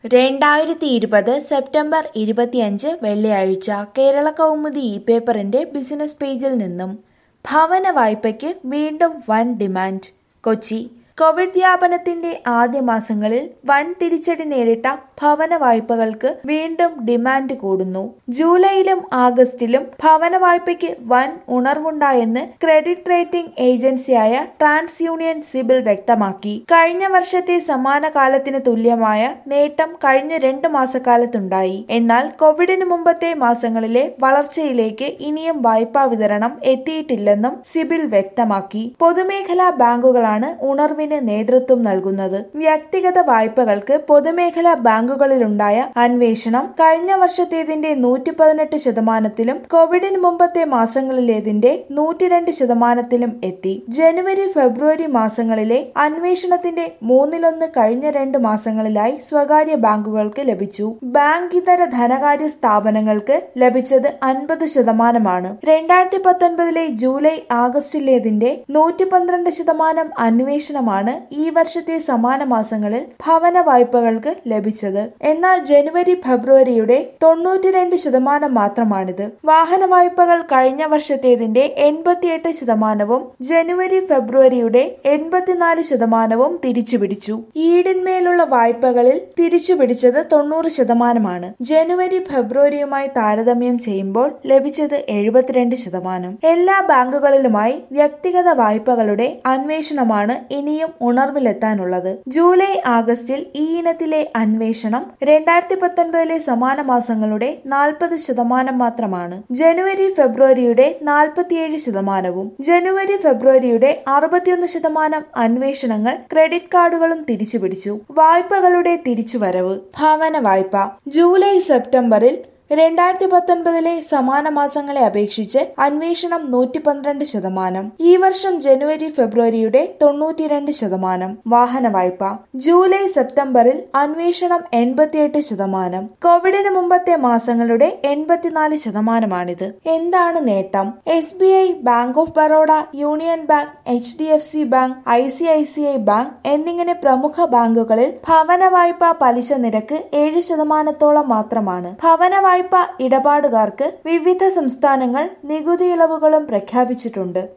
രണ്ടായിരത്തി ഇരുപത് സെപ്റ്റംബർ ഇരുപത്തിയഞ്ച് വെള്ളിയാഴ്ച കേരള കൗമുദി ഇ പേപ്പറിന്റെ ബിസിനസ് പേജിൽ നിന്നും ഭവന വായ്പയ്ക്ക് വീണ്ടും വൻ ഡിമാൻഡ് കൊച്ചി കോവിഡ് വ്യാപനത്തിന്റെ ആദ്യ മാസങ്ങളിൽ വൻ തിരിച്ചടി നേരിട്ട ഭവന വായ്പകൾക്ക് വീണ്ടും ഡിമാൻഡ് കൂടുന്നു ജൂലൈയിലും ആഗസ്റ്റിലും ഭവന വായ്പയ്ക്ക് വൻ ഉണർവുണ്ടായെന്ന് ക്രെഡിറ്റ് റേറ്റിംഗ് ഏജൻസിയായ ട്രാൻസ് യൂണിയൻ സിബിൽ വ്യക്തമാക്കി കഴിഞ്ഞ വർഷത്തെ സമാന കാലത്തിന് തുല്യമായ നേട്ടം കഴിഞ്ഞ രണ്ട് മാസക്കാലത്തുണ്ടായി എന്നാൽ കോവിഡിന് മുമ്പത്തെ മാസങ്ങളിലെ വളർച്ചയിലേക്ക് ഇനിയും വായ്പാ വിതരണം എത്തിയിട്ടില്ലെന്നും സിബിൽ വ്യക്തമാക്കി പൊതുമേഖലാ ബാങ്കുകളാണ് ഉണർവിന് നേതൃത്വം നൽകുന്നത് വ്യക്തിഗത വായ്പകൾക്ക് പൊതുമേഖലാ ബാങ്കുകളിലുണ്ടായ അന്വേഷണം കഴിഞ്ഞ വർഷത്തേതിന്റെ നൂറ്റി പതിനെട്ട് ശതമാനത്തിലും കോവിഡിന് മുമ്പത്തെ മാസങ്ങളിലേതിന്റെ നൂറ്റിരണ്ട് ശതമാനത്തിലും എത്തി ജനുവരി ഫെബ്രുവരി മാസങ്ങളിലെ അന്വേഷണത്തിന്റെ മൂന്നിലൊന്ന് കഴിഞ്ഞ രണ്ട് മാസങ്ങളിലായി സ്വകാര്യ ബാങ്കുകൾക്ക് ലഭിച്ചു ബാങ്ക് ഇതര ധനകാര്യ സ്ഥാപനങ്ങൾക്ക് ലഭിച്ചത് അൻപത് ശതമാനമാണ് രണ്ടായിരത്തി പത്തൊൻപതിലെ ജൂലൈ ആഗസ്റ്റിലേതിന്റെ നൂറ്റി പന്ത്രണ്ട് ശതമാനം അന്വേഷണമാണ് ഈ വർഷത്തെ സമാന മാസങ്ങളിൽ ഭവന വായ്പകൾക്ക് ലഭിച്ചത് എന്നാൽ ജനുവരി ഫെബ്രുവരിയുടെ തൊണ്ണൂറ്റിരണ്ട് ശതമാനം മാത്രമാണിത് വാഹന വായ്പകൾ കഴിഞ്ഞ വർഷത്തേതിന്റെ എൺപത്തിയെട്ട് ശതമാനവും ജനുവരി ഫെബ്രുവരിയുടെ എൺപത്തിനാല് ശതമാനവും തിരിച്ചുപിടിച്ചു ഈടിന്മേലുള്ള വായ്പകളിൽ തിരിച്ചുപിടിച്ചത് തൊണ്ണൂറ് ശതമാനമാണ് ജനുവരി ഫെബ്രുവരിയുമായി താരതമ്യം ചെയ്യുമ്പോൾ ലഭിച്ചത് എഴുപത്തിരണ്ട് ശതമാനം എല്ലാ ബാങ്കുകളിലുമായി വ്യക്തിഗത വായ്പകളുടെ അന്വേഷണമാണ് ഇനിയും ഉണർവിലെത്താനുള്ളത് ജൂലൈ ആഗസ്റ്റിൽ ഈ ഇനത്തിലെ അന്വേഷണം രണ്ടായിരത്തി പത്തൊൻപതിലെ സമാന മാസങ്ങളുടെ നാൽപ്പത് ശതമാനം മാത്രമാണ് ജനുവരി ഫെബ്രുവരിയുടെ നാൽപ്പത്തിയേഴ് ശതമാനവും ജനുവരി ഫെബ്രുവരിയുടെ അറുപത്തിയൊന്ന് ശതമാനം അന്വേഷണങ്ങൾ ക്രെഡിറ്റ് കാർഡുകളും തിരിച്ചുപിടിച്ചു വായ്പകളുടെ തിരിച്ചുവരവ് ഭവന വായ്പ ജൂലൈ സെപ്റ്റംബറിൽ രണ്ടായിരത്തി പത്തൊൻപതിലെ സമാന മാസങ്ങളെ അപേക്ഷിച്ച് അന്വേഷണം നൂറ്റി പന്ത്രണ്ട് ശതമാനം ഈ വർഷം ജനുവരി ഫെബ്രുവരിയുടെ തൊണ്ണൂറ്റിരണ്ട് ശതമാനം വാഹന വായ്പ ജൂലൈ സെപ്റ്റംബറിൽ അന്വേഷണം എൺപത്തിയെട്ട് ശതമാനം കോവിഡിന് മുമ്പത്തെ മാസങ്ങളുടെ എൺപത്തിനാല് ശതമാനമാണിത് എന്താണ് നേട്ടം S B I bank of Baroda union bank H D F C bank I C I C I bank എന്നിങ്ങനെ പ്രമുഖ ബാങ്കുകളിൽ ഭവന വായ്പ പലിശ നിരക്ക് ഏഴ് ശതമാനത്തോളം മാത്രമാണ് ഭവന വായ്പ ഇടപാടുകാർക്ക് വിവിധ സംസ്ഥാനങ്ങൾ നികുതി ഇളവുകളും പ്രഖ്യാപിച്ചിട്ടുണ്ട്